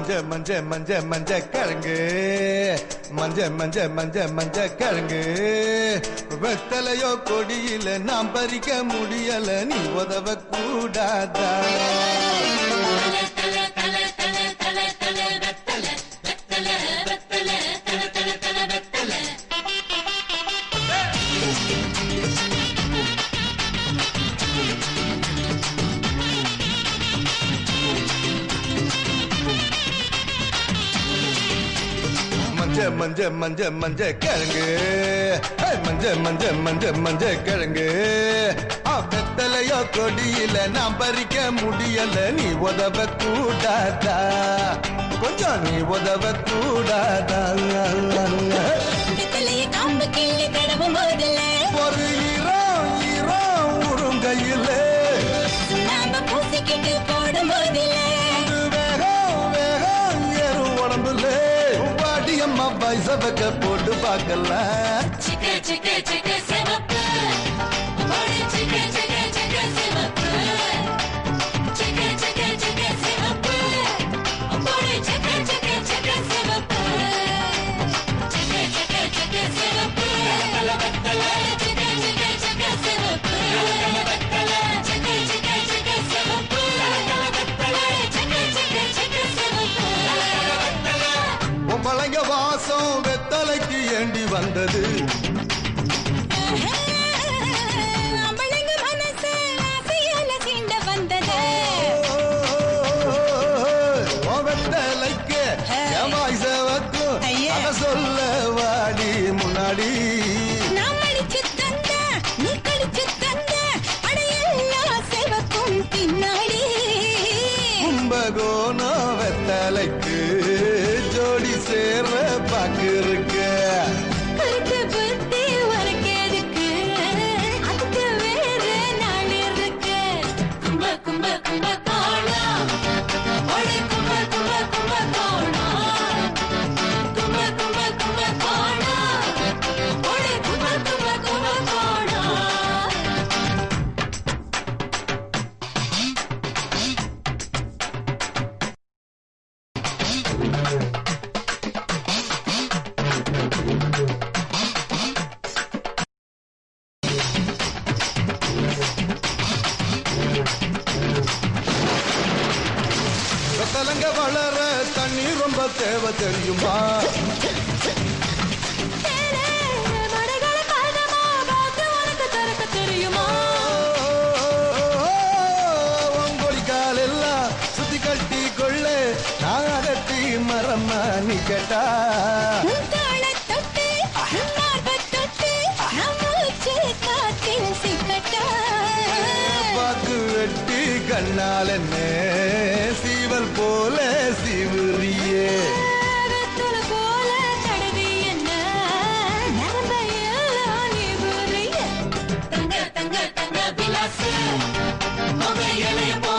மஞ்ச மஞ்ச மஞ்ச மஞ்ச கிழங்கு மஞ்ச மஞ்ச மஞ்ச மஞ்ச கிழங்கு வெத்தலையோ கொடியில நாம் பறிக்க முடியல நீ உதவ கூடாதா மஞ்ச மஞ்ச மஞ்ச மஞ்ச கிழங்கு ஹே, மஞ்ச மஞ்ச மஞ்ச மஞ்ச கிழங்கு ஆ, வெத்தலையோ கொடியில நாம் பறிக்க முடியல நீ உதவ கூடாதா கொஞ்சம் நீ உதவ கூடாதா வெத்தலைய காம்பு கிள்ளி தடவும் போதில்ல ஒரு ஈரம் ஈரம் உருங்கையில நாம பூசிக்கிட்டு போடும் போதில்ல வேகம் வேகம் ஏறும் உடம்புல வாடியம்மா பைச வைக்க போட்டு பார்க்கலாம் சிக்க சிக்க சிக்க சிவப்பு ஓடி சிக்க சிக்க சிக்க சிவப்பு சிக்க சிக்க சிக்க சிவப்பு ஓடி சிக்க சிக்க சிக்க சிவப்பு சிக்க சிக்க சிக்க சிவப்பு சிக்க சிக்க சிக்க சிவப்பு சிக்க சிக்க சிக்க சிவப்பு சிக்க சிக்க சிக்க சிவப்பு உன் பழைய வாசம் வெத்தலைக்கு ஏண்டி வந்தது அம்பளைங்க மனசு ஆசையால சீண்ட வந்தது உன் வெத்தலைக்கு என் வாய்சவக்கும் ஐயே. அத சொல்ல வாடி முன்னாடி நாம் அடிச்சு தந்த நீ கடிச்சு தந்த அடையெல்லாம் சிவக்கும் பின்னாடி கும்பகோணம் வெத்தலைக்கு ஜோடி சேர்ற பாக்கு இருக்கு கருத்து புத்தி உனக்கு எதுக்கு அதுக்கு வேற நாள் இருக்கு கும்ப கும்ப கும்ப கோணம் ஒளி கும்ப கும்ப கும்ப கோணம் கும்ப கும்ப கும்ப கோணம் ஒளி கும்ப கும்ப கும்ப கோணம் வெத்தலங்க வளர தண்ணி ரொம்ப தேவை தெரியுமா உங்கொழிக்கால் எல்லாம் சுத்தி கட்டி கொள்ள நான் அகட்டி மரமா நீ கேட்டா பாக்கு வெட்டி கண்ணால் என்ன சீவல் போல சீவுறியே தங்க தங்க தங்க விலாசு இலைய போ